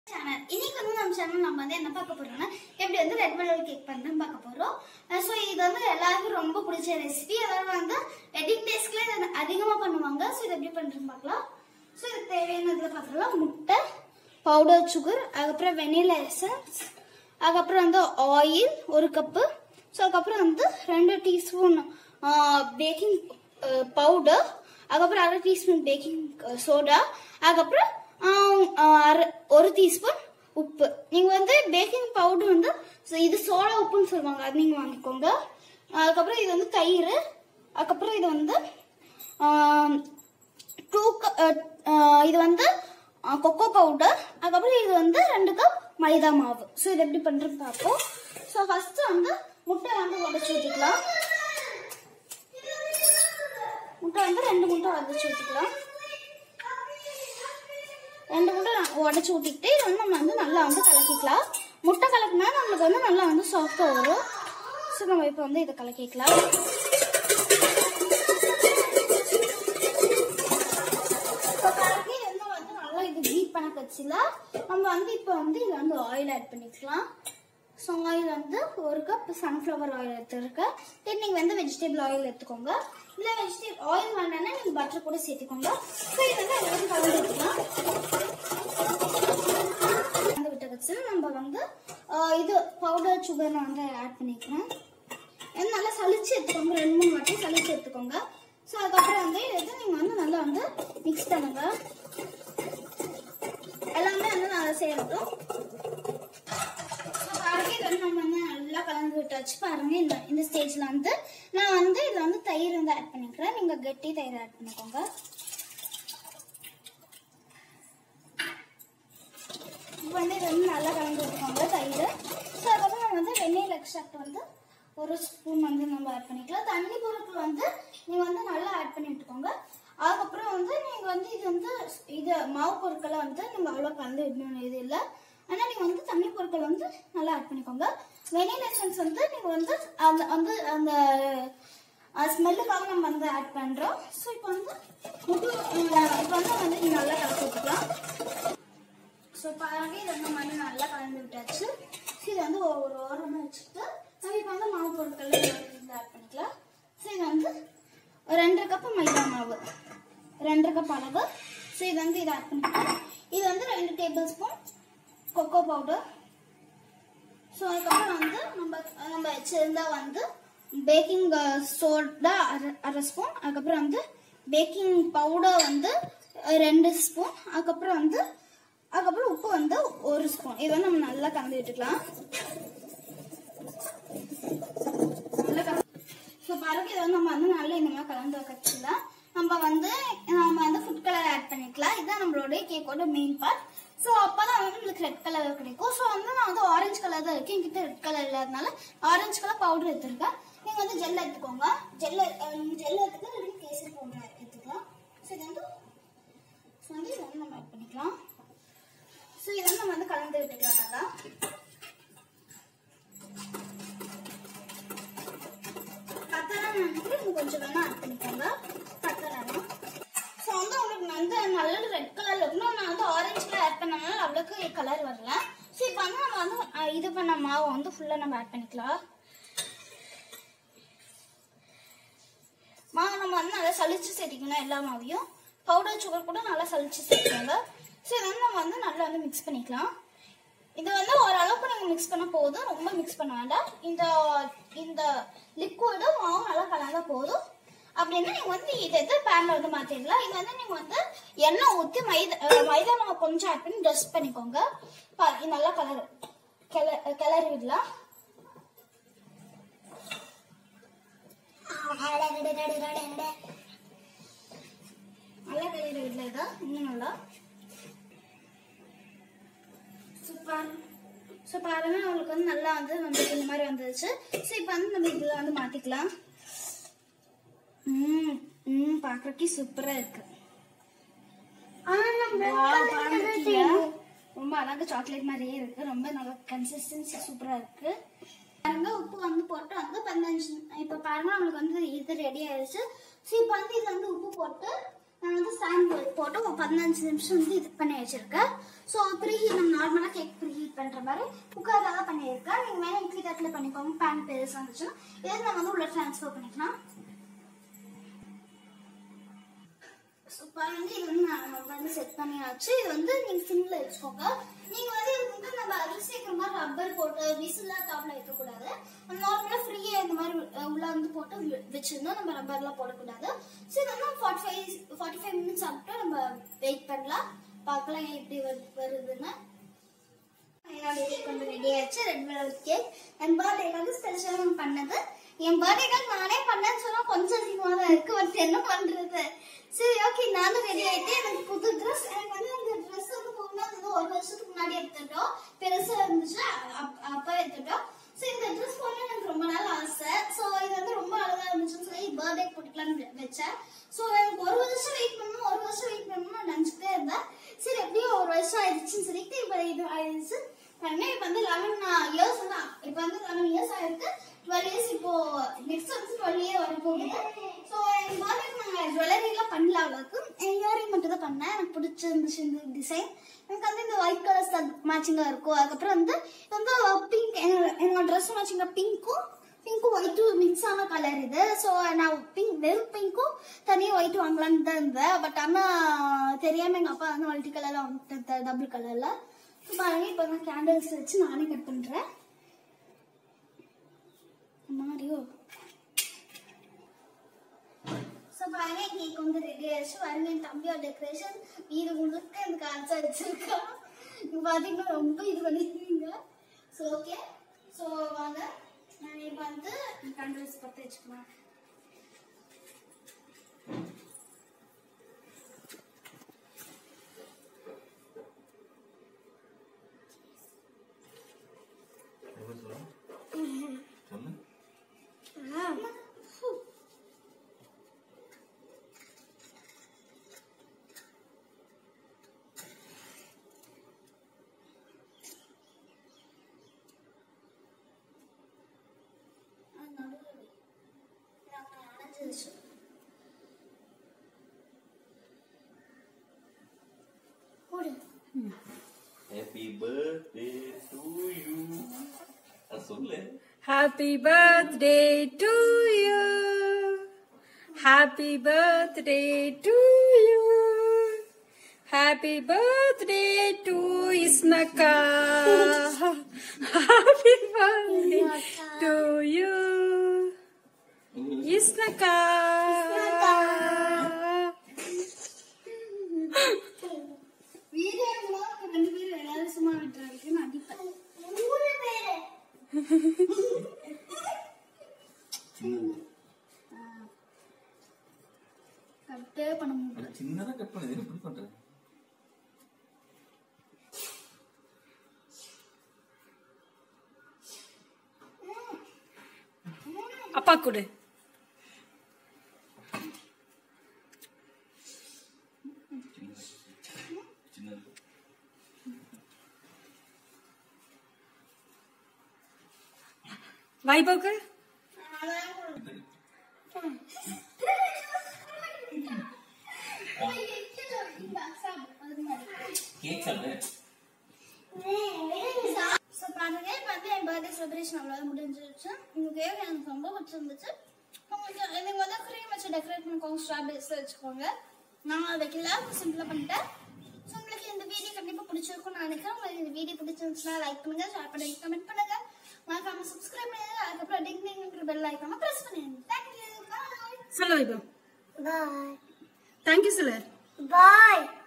Channel இன்னைக்கு வந்து நம்ம சேனல் நம்ம வந்து என்ன பார்க்க போறோம்னா எப்படி வந்து ரெட் வெல்வெட் கேக் பண்ணுறதுன்னு பார்க்க போறோம் ஸோ இது வந்து எல்லாருக்கும் ரொம்ப பிடிச்ச ரெசிபி அதாவது வந்து வெட்டிங் டேஸ்க்குள்ள இதை அதிகமாக பண்ணுவாங்க ஸோ இது எப்படி பண்ணுறதுன்னு பார்க்கலாம் ஸோ இது தேவையானதுல பார்க்கலாம் முட்டை பவுடர் சுகர் அதுக்கப்புறம் வெனிலா எசன்ஸ் அதுக்கப்புறம் வந்து ஆயில் ஒரு கப்பு ஸோ அதுக்கப்புறம் வந்து ரெண்டு டீஸ்பூன் பேக்கிங் பவுடர் அதுக்கப்புறம் அரை டீஸ்பூன் பேக்கிங் சோடா அதுக்கப்புறம் ஆஹ், ஆஹ், அரை- ஒரு டீஸ்பூன் உப்பு நீங்கள் வந்து பேக்கிங் பவுடர் வந்து so இது சோடா உப்புன்னு சொல்லுவாங்க அது நீங்கள் வாங்கிக்கோங்க அதுக்கப்புறம் இது வந்து தயிர் அதுக்கப்புறம் இது வந்து ஆஹ், டூ இது வந்து கொக்கோ பவுடர் அதுக்கப்புறம் இது வந்து ரெண்டு கப் மைதா மாவு ஸோ இது எப்படி பண்ணுறது பார்ப்போம் ஸோ ஃபர்ஸ்ட் வந்து முட்டை வந்து உடச்சி ஊற்றிக்கலாம் முட்டை வந்து ரெண்டு முட்டை உடச்சி ஊற்றிக்கலாம் ரெண்டு முட்டை உடச்சி ஊற்றிக்கிட்டு இது வந்து நம்ம வந்து நல்லா வந்து கலக்கிக்கலாம் முட்டை கலக்குனா நம்மளுக்கு வந்து நல்லா வந்து சாஃப்டாக வரும் ஸோ நம்ம இப்போ வந்து இதை கலக்கிக்கலாம் இப்போ கலக்கி வந்து வந்து நல்லா இது பீட் பண்ண கட்சியில் நம்ம வந்து இப்போ வந்து இதில் வந்து ஆயில் ஆட் பண்ணிக்கலாம் ஸோ ஆயில் வந்து ஒரு கப் சன்ஃப்ளவர் ஆயில் எடுத்துருக்கேன் தென் நீங்கள் வந்து வெஜிடபிள் ஆயில் எடுத்துக்கோங்க இல்லை வெஜிடபிள் ஆயில் வேண்டாம்னா நீங்கள் பட்டர் கூட சேர்த்துக்கோங்க ஸோ இது வந்து எல்லாத்தையும் கலந்து விட்டுக்கலாம் கலந்து விட்ட கட்சியில் நம்ம வந்து ஆஹ், இது பவுடர் சுகர் நான் வந்து ஆட் பண்ணிக்கிறேன் இது நல்லா சளிச்சு எடுத்துக்கோங்க ரெண்டு மூணு வாட்டி சளிச்சு எடுத்துக்கோங்க ஸோ அதுக்கப்புறம் வந்து இது நீங்கள் வந்து நல்லா வந்து மிக்ஸ் பண்ணுங்க எல்லாமே வந்து நல்லா சேரட்டும் So, பாருங்க இது வந்து நம்ம வந்து நல்லா கலந்து விட்டாச்சு பாருங்க இந்த இந்த ஸ்டேஜ்ல வந்து நான் வந்து இதுல வந்து தயிர் வந்து ஆட் பண்ணிக்கிறேன் நீங்க கெட்டி தயிர் ஆட் பண்ணிக்கோங்க இப்போ வந்து இது வந்து நல்லா கலந்து விட்டுக்கோங்க தயிர் ஸோ அதுக்கப்புறம் நம்ம வந்து வெந்நீர் எக்ஸ்ட்ராக்ட் வந்து ஒரு ஸ்பூன் வந்து நம்ம ஆட் பண்ணிக்கலாம் தண்ணி பொருட்கள் வந்து நீங்கள் வந்து நல்லா ஆட் பண்ணி விட்டுக்கோங்க அதுக்கப்புறம் வந்து நீங்கள் வந்து இது வந்து இது மாவு பொருட்களை வந்து நீங்கள் அவ்வளோ கலந்து விடணும் இது இல்லை ஆனால் நீங்கள் வந்து தண்ணி பொருட்கள் வந்து நல்லா ஆட் பண்ணிக்கோங்க வெனில் எசன்ஸ் வந்து நீங்கள் வந்து அந்த வந்து அந்த ஸ்மெல்லுக்காக நம்ம வந்து ஆட் பண்ணுறோம் ஸோ இப்போ வந்து முட்டு இப்போ வந்து வந்து நீங்கள் நல்லா கலக்கி விட்டுக்கலாம் ஸோ பாருங்க இதை நம்ம வந்து நல்லா கலந்து விட்டாச்சு ஸோ இதை வந்து ஒரு ஓரமாக வச்சுட்டு நம்ம இப்போ வந்து மாவு பொருட்கள் இதில் ஆட் பண்ணிக்கலாம் ஸோ இது வந்து ஒரு ரெண்டரை கப்பு மைதா மாவு ரெண்டரை கப் அளவு ஸோ இது வந்து இதை ஆட் பண்ணிக்கலாம் இது வந்து ரெண்டு table spoon cocoa powder so அதுக்கப்புறம் வந்து நம்ம நம்ம வச்சிருந்தா வந்து பேக்கிங் சோடா அரை அரை ஸ்பூன் அதுக்கப்புறம் வந்து பேக்கிங் பவுடர் வந்து அஹ், ரெண்டு ஸ்பூன் அதுக்கப்புறம் வந்து அதுக்கப்புறம் உப்பு வந்து ஒரு ஸ்பூன் இது வந்து நம்ம நல்லா கலந்து விட்டுக்கலாம் நல்லா கல ஸோ பாருங்க இதை வந்து நம்ம வந்து நல்லா இந்த மாதிரி கலந்து வச்சுக்கலாம் நம்ம வந்து நம்ம வந்து ஃபுட் கலர் ஆட் பண்ணிக்கலாம் இதுதான் நம்மளோட கேக்கோட மெயின் பார்ட் ஸோ அப்பதான் வந்து நம்மளுக்கு ரெட் கலர் கிடைக்கும் ஸோ வந்து நான் வந்து ஆரஞ்சு கலர் தான் இருக்கு என்கிட்ட ரெட் கலர் இல்லாதனால ஆரஞ்சு கலர் பவுடர் எடுத்துருக்கேன் நீங்க வந்து ஜெல் எடுத்துக்கோங்க ஜெல் ஜெல் எடுத்துக்கலாம் இல்லை கேசரி பவுடர் எடுத்துக்கலாம் ஸோ இது வந்து ஸோ வந்து இதை வந்து நம்ம ஆட் பண்ணிக்கலாம் ஸோ இதை வந்து நம்ம வந்து கலந்து விட்டுக்கலாம் நல்லா பத்தலாம் நினைக்கிறேன் இன்னும் கொஞ்சம் வேணா ஆட் பண்ணிக்கோங்க பத்தலாம் ஸோ வந்து உங்களுக்கு வந்து நல்ல ரெட் கலர்ல இருக்கணும் நான் வந்து ஆரஞ்சு கலர் ஆட் பண்ணனால அவ்வளோக்கு கலர் வரல ஸோ இப்போ வந்து நம்ம வந்து அஹ், இது பண்ண மாவை வந்து ஃபுல்லாக நம்ம ஆட் பண்ணிக்கலாம் மாவு நம்ம வந்து நல்லா சளிச்சு சேர்த்திக்கணும் எல்லா மாவையும் பவுடர் சுகர் கூட நல்லா சளிச்சு சேர்த்துக்கோங்க ஸோ இதை வந்து நம்ம வந்து நல்லா வந்து மிக்ஸ் பண்ணிக்கலாம் இது வந்து ஓரளவுக்கு நீங்கள் மிக்ஸ் பண்ண போதும் ரொம்ப மிக்ஸ் பண்ண வேண்டாம் இந்த இந்த லிக்விடு மாவு நல்லா கலந்தா போதும் அப்படின்னா நீங்கள் வந்து இது எது பேனில் வந்து மாற்றிடலாம் இது வந்து நீங்கள் வந்து எண்ணெய் ஊற்றி மைதா அஹ் மைதா மாவு கொஞ்சம் ஆட் பண்ணி டஸ்ட் பண்ணிக்கோங்க பா- இது நல்லா கலர் கிள கிளறி விடலாம் நல்லா கிளறி விடல இதா இன்னும் நல்லா சூப்பர் ஸோ பாருங்க அவங்களுக்கு வந்து நல்லா வந்து நம்மளுக்கு இந்த மாதிரி வந்துருச்சு ஸோ இப்போ வந்து நம்ம இதில் வந்து மாற்றிக்கலாம் ம் ம் பார்க்குறக்கே சூப்பராக இருக்கு Wow, பாருங்க. ரொம்ப அழகா சாக்லேட் மாதிரியே இருக்கு ரொம்ப நல்ல கன்சிஸ்டன்சி சூப்பரா இருக்கு பாருங்க உப்பு வந்து போட்டு வந்து பதினஞ்சு இப்போ பாருங்க நம்மளுக்கு வந்து இது ரெடி ஆயிடுச்சு ஸோ இப்போ வந்து இது வந்து உப்பு போட்டு நான் வந்து ஸ்டாண்ட் போட்டு ஒரு பதினஞ்சு நிமிஷம் வந்து இது பண்ணி வச்சிருக்கேன் ஸோ ப்ரீ நம்ம நார்மலாக கேக் ப்ரீ ஹீட் பண்ணுற மாதிரி குக்கரில் தான் பண்ணியிருக்கேன் நீங்கள் வேணால் இட்லி தட்டில் பண்ணிக்கோங்க பேன் பெருசாக இருந்துச்சுன்னா இதை நம்ம வந்து உள்ள ட்ரான்ஸ்ஃபர் பண்ணிக்கலாம் ஸோ பாருங்க இது வந்து நான் நம்ம வந்து செட் பண்ணியாச்சு இது வந்து நீங்கள் சிம்ல வச்சுக்கோங்க நீங்கள் வந்து இது வந்து நம்ம அரிசி வைக்கிற மாதிரி ரப்பர் போட்டு விசிலாக டாப்ல வைக்கக்கூடாது நார்மலாக ஃப்ரீயாக இந்த மாதிரி அஹ், உள்ள வந்து போட்டு வி- வச்சிருந்தோம் நம்ம ரப்பர்லாம் போடக்கூடாது ஸோ இது வந்து forty five forty five minutes ஆகிட்டு நம்ம வெயிட் பண்ணலாம் பார்க்கலாம் எப்படி வரு- வருதுன்னு என்னோட கேக் வந்து ரெடி ஆயிடுச்சு ரெட் வெல்வெட் கேக் என் பர்த்டேக்கு வந்து ஸ்பெஷலாக பண்ணது என் பர்த்டேக்கு நானே பண்ணேன்னு சொன்னா கொஞ்சம் அதிகமாக தான் இருக்கு பட் என்ன பண்றது சரி ஓகே நானும் ரெடி ஆயிட்டு எனக்கு புது ட்ரெஸ் எனக்கு வந்து இந்த ட்ரெஸ் வந்து போகணும் அது வந்து ஒரு வருஷத்துக்கு முன்னாடி எடுத்துட்டோம் பெருசா இருந்துச்சு அப்- அப்ப எடுத்துட்டோம் ஸோ இந்த ட்ரெஸ் போடணும் எனக்கு ரொம்ப நாள் ஆசை ஸோ இது வந்து ரொம்ப அழகா இருந்துச்சுன்னு சொல்லி பர்த்டே போட்டுக்கலாம்னு வச்சேன் ஸோ எனக்கு ஒரு வருஷம் வெயிட் பண்ணணும் ஒரு வருஷம் வெயிட் பண்ணணும் நான் நினச்சிட்டே இருந்தேன் சரி எப்படியும் ஒரு வருஷம் ஆயிடுச்சுன்னு சொல்லிட்டு இப்போ இது ஆயிடுச்சு உடனே இப்போ வந்து லெவன் இயர்ஸ் தான் இப்போ வந்து லெவன் இயர்ஸ் ஆயிருக்கு டுவெல் இயர்ஸ் இப்போ நெக்ஸ்ட் வந்து டுவெல் இயர் வர போகுது ஸோ எங்கள் மாதிரி நாங்கள் ஜுவல்லரிலாம் பண்ணல அவ்வளோக்கு இயரிங் மட்டும் தான் பண்ணேன் எனக்கு பிடிச்சிருந்துச்சு இந்த டிசைன் எனக்கு வந்து இந்த ஒயிட் கலர்ஸ் மேட்சிங்காக இருக்கும் அதுக்கப்புறம் வந்து இது வந்து பிங்க் என்னோட ட்ரெஸ் மேட்சிங்காக பிங்க்கும் பிங்க்கும் ஒயிட்டும் மிக்ஸ் ஆன கலர் இது ஸோ நான் பிங்க் வெறும் பிங்க்கும் தனியாக ஒயிட் வாங்கலான்னு தான் இருந்தேன் பட் ஆனால் தெரியாமல் எங்கள் அப்பா வந்து மல்டி கலரில் வாங்கிட்டு டபுள் கலரில் பாருங்க இப்போ நான் கேண்டில்ஸ் வச்சு நானே கட் பண்ணுறேன் மாரியோ ஸோ பாருங்க கேக் வந்து ரெடி ஆயிடுச்சு பாருங்க என் தம்பியோட டெக்கரேஷன் வீடு முழுக்க இந்த காய்ச்சா வச்சிருக்கான் இங்க பார்த்தீங்கன்னா ரொம்ப இது பண்ணிருக்கீங்க ஸோ ஓகே ஸோ வாங்க நான் இப்போ வந்து கேண்டில்ஸ் பற்ற வச்சுக்கலாம் என்ன சொல்ல சொல்லு அணைஞ்சிருச்சு போடு ஹாப்பி பர்த்டே டு யூ அது சொல்லு Happy birthday to you. Happy birthday to you. Happy birthday to Isnaka. Happy birthday to you. Isnaka. Video ரெண்டு பேரும் எல்லாரும் சும்மா விட்டுறாங்க நான் அடிப்பேன் மூணு பேரு கட்டே பண்ண முடியல அது சின்னதா கட் பண்ணு இது எப்படி பண்ற அப்பா கொடு சின்னது வைபவுக்கு கேக் சாப்பிடு ஸோ பாருங்க இப்போ வந்து என் பர்த்டே செலிப்ரேஷன் அவ்வளோ முடிஞ்சிருச்சு இந்த கேக் எனக்கு ரொம்ப பிடிச்சிருந்துச்சு உங்களுக்கு நீங்கள் வந்து க்ரீம் வச்சு டெக்கரேட் பண்ணிக்கோங்க ஸ்ட்ராபெரிஸ் வச்சுக்கோங்க நான் அதை வைக்கல சிம்பிளாக பண்ணிட்டேன் ஸோ உங்களுக்கு இந்த வீடியோ கண்டிப்பாக பிடிச்சிருக்கும்னு நான் நினைக்கிறேன் உங்களுக்கு இந்த வீடியோ பிடிச்சிருந்துச்சுன்னா லைக் பண்ணுங்க ஷேர் பண்ணுங்க கமெண்ட் பண்ணுங்க மறக்காம சப்ஸ்கிரைப் பண்ணுங்க அதுக்கப்புறம் டிங் டிங்ன்ற பெல் ஐக்கான ப்ரெஸ் பண்ணுங்க தேங்க்யூ பாய் சொல்லு வைபவ் பாய் தேங்க்யூ சொல்லு பாய்